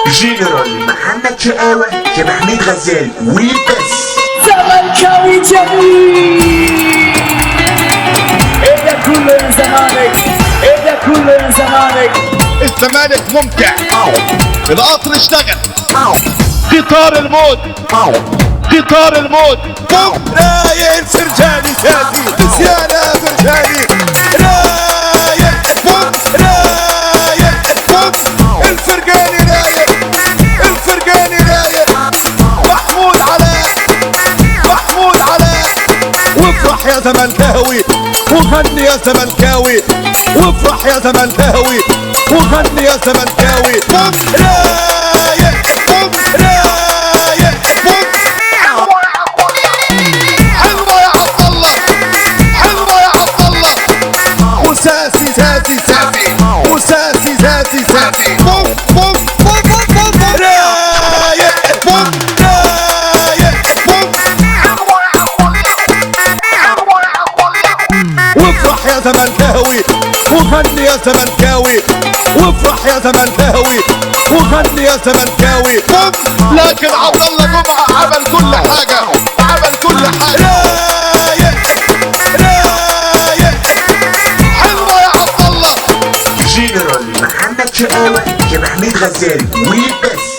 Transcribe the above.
جنرال محمد شقاوة شبه حميد غزال وبس زملكاوي جميل ايه ده كله يا زمالك ايه ده كله يا زمالك الزمالك ممتع القطر اشتغل قطار الموت قطار الموت رايق الفرجاني سادي سيانا فرجاني رايق فوق رايق فوق الفرقاني رايق الفرقاني رايق محمود علاء محمود علاء وافرح يا زملكاوي وغني يا زملكاوي وافرح يا زملكاوي وغني يا زملكاوي قم رايق قم رايق قم حلوة يا عبد الله حلوة يا عبد الله وساسي ساسي ساسي وساسي ساسي ساسي قم قم قم قم قم قم رايق قم رايق قم وافرح يا زملكاوي وغني يا زملكاوي وافرح يا زملكاوي وغني يا زملكاوي قم لكن عبد الله جمعه عمل كل حاجه عمل كل حاجه رايق رايق حلوه يا عبد الله جنرال محمد شقاوة شبه حميد غزال وبس